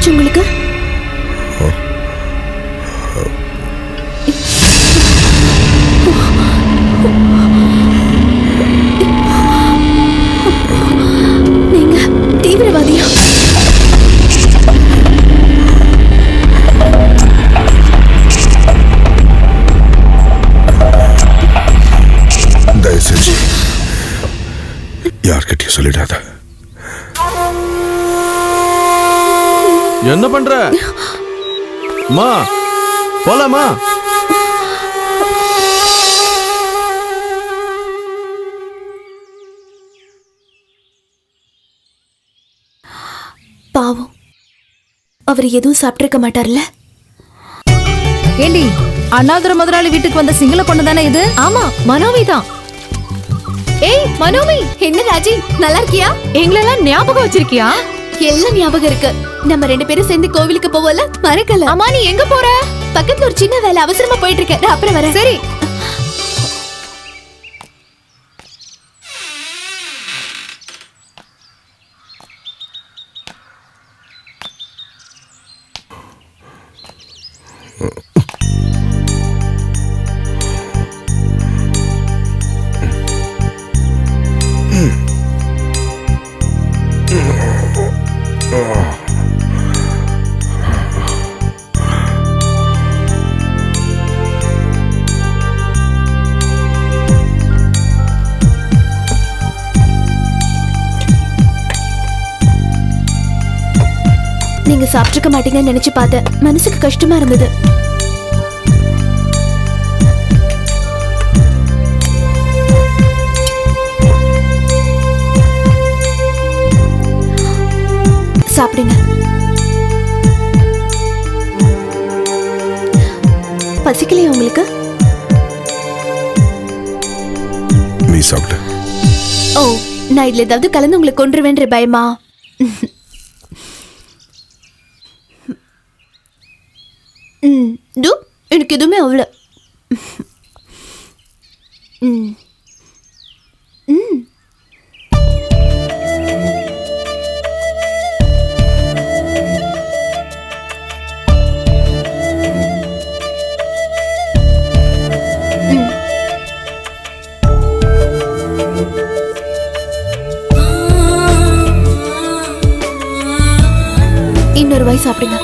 என்னாச்சு உங்களுக்கு நீங்க தீவிரவாதியா தயவு செஞ்சு யார்கிட்டயும் சொல்லிடாத என்ன பண்ற மா போலாமா பாவம் அவர் எதுவும் சாப்பிட்டிருக்க மாட்டார்ல ஏண்டி அண்ணாதுர முதலாளி வீட்டுக்கு வந்த சிங்கள பொண்ணு தானே இது ஆமா மனோமி தான் ஏய் மனோமி என்ன ராஜி நல்லா இருக்கியா எங்களெல்லாம் ஞாபகம் வச்சிருக்கியா எல்லாம் ஞாபகம் இருக்கு நம்ம ரெண்டு பேரும் சேர்ந்து கோவிலுக்கு போவோம்ல மறக்கல அம்மா நீ எங்க போற பக்கத்துல ஒரு சின்ன வேலை அவசரமா போயிட்டு இருக்கேன் நான் அப்புறம் வரேன் சரி நீங்க சாப்பிட்டிருக்க மாட்டீங்கன்னு நினைச்சு பார்த்தேன் மனசுக்கு கஷ்டமா இருந்தது சாப்பிடுங்க பசிக்கலையா உங்களுக்கு நீ சாப்பிடு ஓ நான் இதுல ஏதாவது கலந்து உங்களுக்கு கொண்டுருவேன்ற பயமா ம் டு எனக்கு எதுவுமே அவ்வளோ ம் ம் இன்னொரு வாய் சாப்பிடுங்க